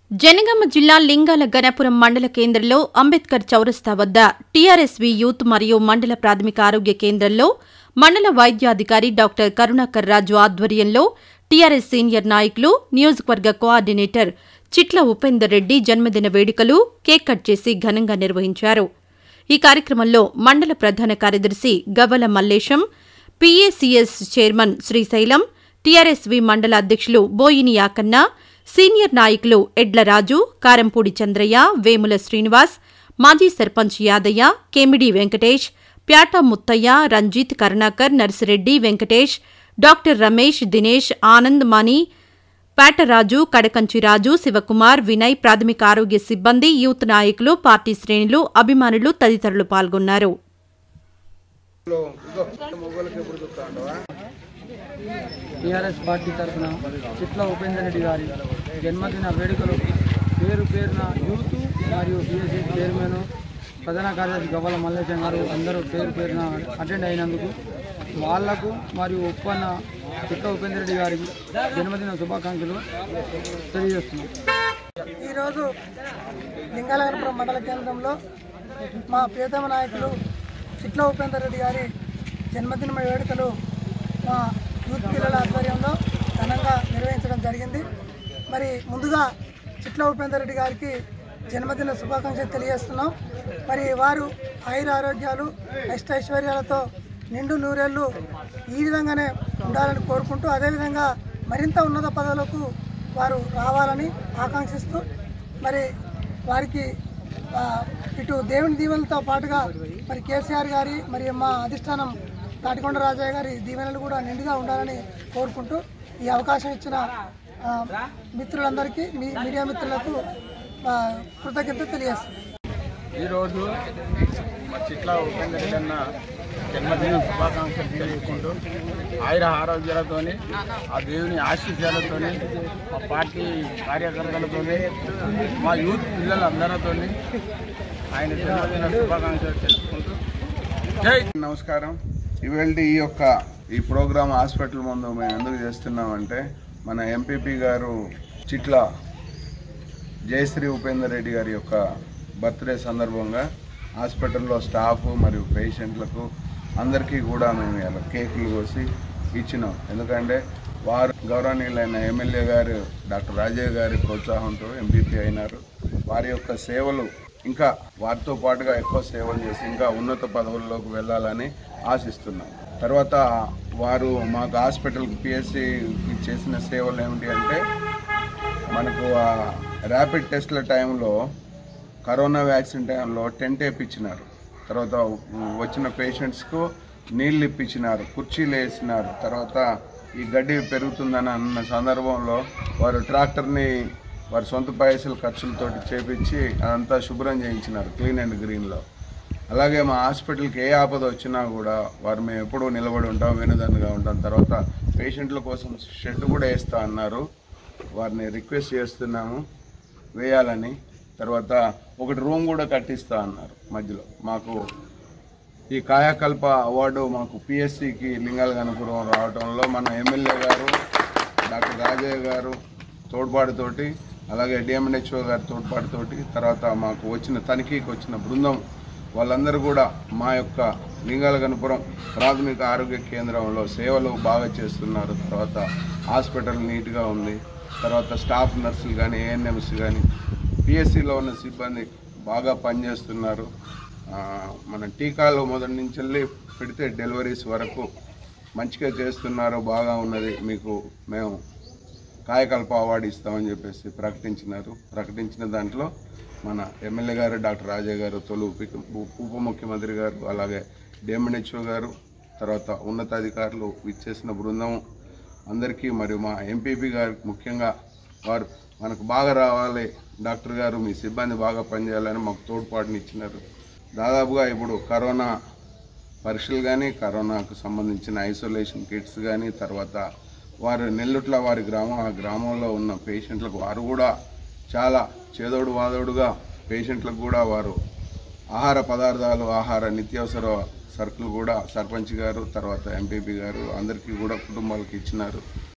జనగామ జిల్లా లింగాల గణపురం మండల కేంద్రంలో అంబేద్కర్ చౌరస్తా వద్ద టీఆర్ఎస్వి యూత్ మరియు మండల ప్రాథమిక ఆరోగ్య కేంద్రంలో మండల వైద్యాధికారి డాక్టర్ కరుణాకర్ రాజు ఆధ్వర్యంలో టీఆర్ఎస్ సీనియర్ నాయకులు నియోజకవర్గ కోఆర్డినేటర్ చిట్ల ఉపేందర్ రెడ్డి జన్మదిన వేడుకలు కేక్ కట్ చేసి ఘనంగా నిర్వహించారు ఈ కార్యక్రమంలో మండల ప్రధాన కార్యదర్శి Gavvala Mallesham PACS chairman Srisailam TRSV మండల అధ్యక్షులు బోయిని యాకన్న సీనియర్ నాయకులు ఎడ్ల రాజు కారంపూడి చంద్రయ్య వేముల శ్రీనివాస్ మాజీ సర్పంచ్ యాదయ్య కేమిడి వెంకటేష్ ప్యాట ముత్తయ్య రంజిత్ కరుణాకర్ నర్సిరెడ్డి వెంకటేష్ డాక్టర్ రమేష్ దినేష్ ఆనంద్ మణి పేటరాజు కడకంచి రాజు శివకుమార్ వినయ్ ప్రాథమిక ఆరోగ్య సిబ్బంది యూత్ నాయకులు పార్టీ శ్రేణులు అభిమానులు తదితరులు పాల్గొన్నారు టీఆర్ఎస్ పార్టీ తరఫున చిట్ల ఉపేందర్ రెడ్డి గారి జన్మదిన వేడుకలు పేరు పేరున యూత్ మరియు బీఎస్సీ చైర్మన్ ప్రధాన కార్యదర్శి గవ్వల మల్లేశం గారు అందరూ పేరు పేరున అటెండ్ అయినందుకు వాళ్లకు మరియు ఉప్పన్న చిట్ల ఉపేందర్ రెడ్డి గారికి జన్మదిన శుభాకాంక్షలు తెలియజేస్తున్నాం ఈరోజు లింగాలగనపురం మండల కేంద్రంలో మా ప్రియతమ నాయకులు చిట్ల ఉపేందర్ రెడ్డి గారి జన్మదిన వేడుకలు మా యూత్ పిల్లల ఆధ్వర్యంలో ఘనంగా నిర్వహించడం జరిగింది మరి ముందుగా చిట్ల ఉపేందర్ రెడ్డి గారికి జన్మదిన శుభాకాంక్షలు తెలియజేస్తున్నాం మరి వారు ఆయుర ఆరోగ్యాలు అష్ట ఐశ్వర్యాలతో నిండు నూరేళ్ళు ఈ విధంగానే ఉండాలని కోరుకుంటూ అదేవిధంగా మరింత ఉన్నత పదవులకు వారు రావాలని ఆకాంక్షిస్తూ మరి వారికి ఆ, ఇటు దేవుని దీవెనలతో పాటుగా మరి కేసీఆర్ గారి మరి మా అధిష్టానం తాటికొండ రాజయ్య గారి దీవెనలు కూడా నిండుగా ఉండాలని కోరుకుంటూ ఈ అవకాశం ఇచ్చిన ఆ, మిత్రులందరికీ మీ మీడియా మిత్రులకు ఆ, కృతజ్ఞత తెలియజేస్తున్నాను ఈరోజు మా చిట్ల ఉపేందర్ రెడ్డి అన్న జన్మదిన శుభాకాంక్షలు తెలుపుకుంటూ ఆయుర ఆరోగ్యాలతోని ఆ దేవుని ఆశీస్సులతోని మా పార్టీ కార్యకర్తలతోని మా యూత్ పిల్లలందరితోని ఆయన జన్మదిన శుభాకాంక్షలు తెలుపుకుంటూ జై నమస్కారం ఇవాళ ఈ యొక్క ఈ ప్రోగ్రామ్ హాస్పిటల్ ముందు మేము ఎందుకు చేస్తున్నామంటే మన ఎంపీపీ గారు చిట్ల జయశ్రీ ఉపేందర్ రెడ్డి గారి యొక్క బర్త్డే సందర్భంగా హాస్పిటల్లో స్టాఫ్ మరియు పేషెంట్లకు అందరికీ కూడా మేము ఇలా కేకులు కోసి ఇచ్చినాం ఎందుకంటే వారు గౌరవనీయులైన ఎమ్మెల్యే గారు డాక్టర్ రాజయ్య గారి ప్రోత్సాహంతో ఎంపీపీ అయినారు వారి యొక్క సేవలు ఇంకా వారితో పాటుగా ఎక్కువ సేవలు చేసి ఇంకా ఉన్నత పదవుల్లోకి వెళ్ళాలని ఆశిస్తున్నాం తర్వాత వారు మాకు హాస్పిటల్కి పిఎస్సి చేసిన సేవలు ఏమిటి అంటే మనకు ఆ ర్యాపిడ్ టెస్ట్ల టైంలో కరోనా వ్యాక్సిన్ టైంలో టెంట్ వేయించినారు తర్వాత వచ్చిన పేషెంట్స్కు నీళ్ళు ఇప్పించినారు కుర్చీలు వేసినారు తర్వాత ఈ గడ్డి పెరుగుతుందని అన్న సందర్భంలో వారు ట్రాక్టర్ని వారి సొంత పైసలు ఖర్చులతోటి చేపించి అదంతా శుభ్రం చేయించినారు క్లీన్ అండ్ గ్రీన్లో అలాగే మా హాస్పిటల్కి ఏ ఆపద వచ్చినా కూడా వారు మేము ఎప్పుడూ నిలబడి ఉంటాం వెనుదన్నుగా ఉంటాం తర్వాత పేషెంట్ల కోసం షెడ్ కూడా వేస్తా అన్నారు వారిని రిక్వెస్ట్ చేస్తున్నాము వేయాలని తర్వాత ఒకటి రూమ్ కూడా కట్టిస్తా అన్నారు మధ్యలో మాకు ఈ కాయకల్ప అవార్డు మాకు పిఎస్సికి లింగాల గణపురం రావడంలో మన ఎమ్మెల్యే గారు డాక్టర్ రాజయ్య గారు తోడ్పాటుతోటి అలాగే డిఎంఎన్హెచ్ఓ గారి తోడ్పాటుతోటి తర్వాత మాకు వచ్చిన తనిఖీకి వచ్చిన బృందం వాళ్ళందరూ కూడా మా యొక్క లింగాల గణపురం ప్రాథమిక ఆరోగ్య కేంద్రంలో సేవలు బాగా చేస్తున్నారు తర్వాత హాస్పిటల్ నీట్గా ఉంది తర్వాత స్టాఫ్ నర్సులు కానీ ఏఎన్ఎంస్ కానీ పిఎస్సిలో ఉన్న సిబ్బంది బాగా పనిచేస్తున్నారు ఆ, మన టీకాలు మొదటి నుంచి వెళ్ళి పెడితే డెలివరీస్ వరకు మంచిగా చేస్తున్నారు బాగా ఉన్నది మీకు మేము కాయకల్ప అవార్డు ఇస్తామని చెప్పేసి ప్రకటించినారు ప్రకటించిన దాంట్లో మన ఎమ్మెల్యే గారు డాక్టర్ రాజయ్య గారు తొలి ఉప ఉప ముఖ్యమంత్రి గారు అలాగే డిఎంఎన్హెచ్ఓ గారు తర్వాత ఉన్నతాధికారులు ఇచ్చేసిన బృందం అందరికీ మరియు మా ఎంపీపీ గారు ముఖ్యంగా వారు మనకు బాగా రావాలి డాక్టర్ గారు మీ సిబ్బంది బాగా పనిచేయాలని మాకు తోడ్పాటుని ఇచ్చినారు దాదాపుగా ఇప్పుడు కరోనా పరీక్షలు కానీ కరోనాకు సంబంధించిన ఐసోలేషన్ కిట్స్ కానీ తర్వాత వారు నెల్లుట్ల వారి గ్రామం ఆ గ్రామంలో ఉన్న పేషెంట్లకు వారు కూడా చాలా చేదోడు వాదోడుగా పేషెంట్లకు కూడా వారు ఆహార పదార్థాలు ఆహార నిత్యావసర సరుకులు కూడా సర్పంచ్ గారు తర్వాత ఎంపీపీ గారు అందరికీ కూడా కుటుంబాలకు ఇచ్చినారు